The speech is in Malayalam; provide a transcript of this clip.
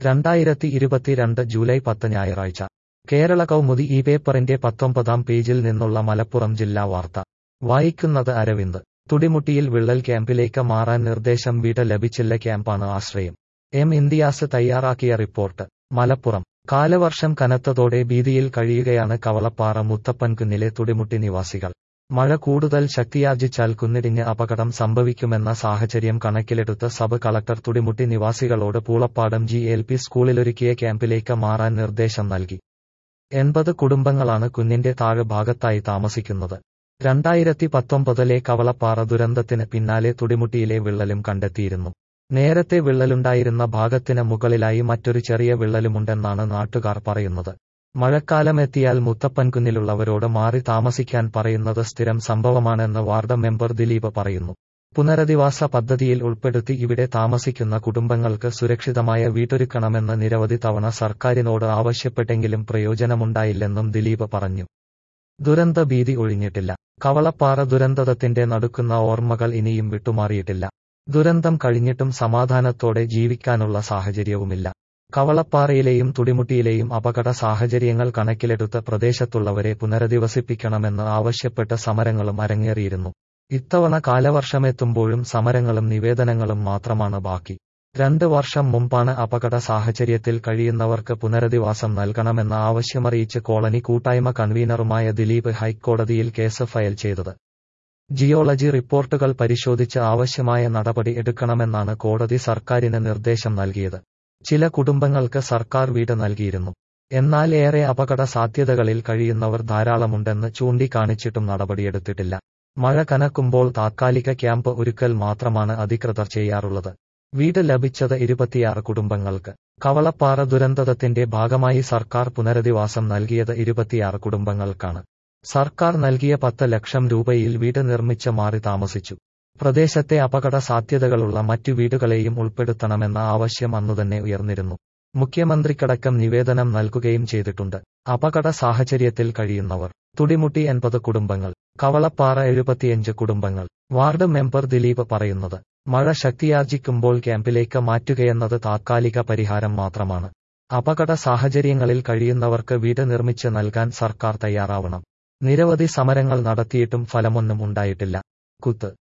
രണ്ടായിരത്തി ഇരുപത്തിരണ്ട് ജൂലൈ പത്ത് ഞായറാഴ്ച കേരള കൗമുദി ഈ പേപ്പറിന്റെ പത്തൊമ്പതാം പേജിൽ നിന്നുള്ള മലപ്പുറം ജില്ലാ വാർത്ത വായിക്കുന്നത് അരവിന്ദ് തുടിമുട്ടിയിൽ വിള്ളൽ ക്യാമ്പിലേക്ക് മാറാൻ നിർദ്ദേശം വീട് ലഭിച്ചില്ല ക്യാമ്പാണ് ആശ്രയം എം ഇന്ത്യാസ് തയ്യാറാക്കിയ റിപ്പോർട്ട് മലപ്പുറം കാലവർഷം കനത്തതോടെ ഭീതിയിൽ കഴിയുകയാണ് കവളപ്പാറ മുത്തപ്പൻകുന്നിലെ തുടിമുട്ടി നിവാസികൾ മഴ കൂടുതൽ ശക്തിയാർജിച്ചാൽ കുന്നിടിഞ്ഞ് അപകടം സംഭവിക്കുമെന്ന സാഹചര്യം കണക്കിലെടുത്ത് സബ് കളക്ടർ തുടിമുട്ടി നിവാസികളോട് പൂളപ്പാടം ജി എൽ പി സ്കൂളിലൊരുക്കിയ ക്യാമ്പിലേക്ക് മാറാൻ നിർദ്ദേശം നൽകി എൺപത് കുടുംബങ്ങളാണ് കുന്നിന്റെ താഴ്ഭാഗത്തായി താമസിക്കുന്നത് രണ്ടായിരത്തി പത്തൊമ്പതിലെ കവളപ്പാറ ദുരന്തത്തിന് പിന്നാലെ തുടിമുട്ടിയിലെ വിള്ളലും കണ്ടെത്തിയിരുന്നു നേരത്തെ വിള്ളലുണ്ടായിരുന്ന ഭാഗത്തിന് മുകളിലായി മറ്റൊരു ചെറിയ വിള്ളലുമുണ്ടെന്നാണ് നാട്ടുകാർ പറയുന്നത് മഴക്കാലമെത്തിയാൽ മുത്തപ്പൻകുന്നിലുള്ളവരോട് മാറി താമസിക്കാൻ പറയുന്നത് സ്ഥിരം സംഭവമാണെന്ന് വാർഡ് മെമ്പർ ദിലീപ് പറയുന്നു പുനരധിവാസ പദ്ധതിയിൽ ഉൾപ്പെടുത്തി ഇവിടെ താമസിക്കുന്ന കുടുംബങ്ങൾക്ക് സുരക്ഷിതമായ വീട്ടൊരുക്കണമെന്ന് നിരവധി തവണ സർക്കാരിനോട് ആവശ്യപ്പെട്ടെങ്കിലും പ്രയോജനമുണ്ടായില്ലെന്നും ദിലീപ് പറഞ്ഞു ദുരന്ത ഭീതി ഒഴിഞ്ഞിട്ടില്ല കവളപ്പാറ ദുരന്തത്തിന്റെ നടുക്കുന്ന ഓർമ്മകൾ ഇനിയും വിട്ടുമാറിയിട്ടില്ല ദുരന്തം കഴിഞ്ഞിട്ടും സമാധാനത്തോടെ ജീവിക്കാനുള്ള സാഹചര്യവുമില്ല കവളപ്പാറയിലെയും തുടിമുട്ടിയിലെയും അപകട സാഹചര്യങ്ങൾ കണക്കിലെടുത്ത് പ്രദേശത്തുള്ളവരെ പുനരധിവസിപ്പിക്കണമെന്ന് ആവശ്യപ്പെട്ട് സമരങ്ങളും അരങ്ങേറിയിരുന്നു ഇത്തവണ കാലവർഷമെത്തുമ്പോഴും സമരങ്ങളും നിവേദനങ്ങളും മാത്രമാണ് ബാക്കി രണ്ട് വർഷം മുമ്പാണ് അപകട സാഹചര്യത്തിൽ കഴിയുന്നവർക്ക് പുനരധിവാസം നൽകണമെന്ന ആവശ്യമറിയിച്ച് കോളനി കൂട്ടായ്മ കൺവീനറുമായ ദിലീപ് ഹൈക്കോടതിയിൽ കേസ് ഫയൽ ചെയ്തത് ജിയോളജി റിപ്പോർട്ടുകൾ പരിശോധിച്ച് ആവശ്യമായ നടപടി എടുക്കണമെന്നാണ് കോടതി സർക്കാരിന് നിർദ്ദേശം നൽകിയത് ചില കുടുംബങ്ങൾക്ക് സർക്കാർ വീട് നൽകിയിരുന്നു എന്നാൽ ഏറെ അപകട സാധ്യതകളിൽ കഴിയുന്നവർ ധാരാളമുണ്ടെന്ന് ചൂണ്ടിക്കാണിച്ചിട്ടും നടപടിയെടുത്തിട്ടില്ല മഴ കനക്കുമ്പോൾ താത്കാലിക ക്യാമ്പ് ഒരുക്കൽ മാത്രമാണ് അധികൃതർ ചെയ്യാറുള്ളത് വീട് ലഭിച്ചത് ഇരുപത്തിയാറ് കുടുംബങ്ങൾക്ക് കവളപ്പാറ ദുരന്തത്തിന്റെ ഭാഗമായി സർക്കാർ പുനരധിവാസം നൽകിയത് ഇരുപത്തിയാറ് കുടുംബങ്ങൾക്കാണ് സർക്കാർ നൽകിയ പത്ത് ലക്ഷം രൂപയിൽ വീട് നിർമ്മിച്ച് മാറി താമസിച്ചു പ്രദേശത്തെ അപകട സാധ്യതകളുള്ള മറ്റു വീടുകളെയും ഉൾപ്പെടുത്തണമെന്ന ആവശ്യം അന്നുതന്നെ ഉയർന്നിരുന്നു മുഖ്യമന്ത്രിക്കടക്കം നിവേദനം നൽകുകയും ചെയ്തിട്ടുണ്ട് അപകട സാഹചര്യത്തിൽ കഴിയുന്നവർ തുടിമുട്ടി എൺപത് കുടുംബങ്ങൾ കവളപ്പാറ എഴുപത്തിയഞ്ച് കുടുംബങ്ങൾ വാർഡ് മെമ്പർ ദിലീപ് പറയുന്നത് മഴ ശക്തിയാർജിക്കുമ്പോൾ ക്യാമ്പിലേക്ക് മാറ്റുകയെന്നത് താത്കാലിക പരിഹാരം മാത്രമാണ് അപകട സാഹചര്യങ്ങളിൽ കഴിയുന്നവർക്ക് വീട് നിർമ്മിച്ച് നൽകാൻ സർക്കാർ തയ്യാറാവണം നിരവധി സമരങ്ങൾ നടത്തിയിട്ടും ഫലമൊന്നും ഉണ്ടായിട്ടില്ല കുത്ത്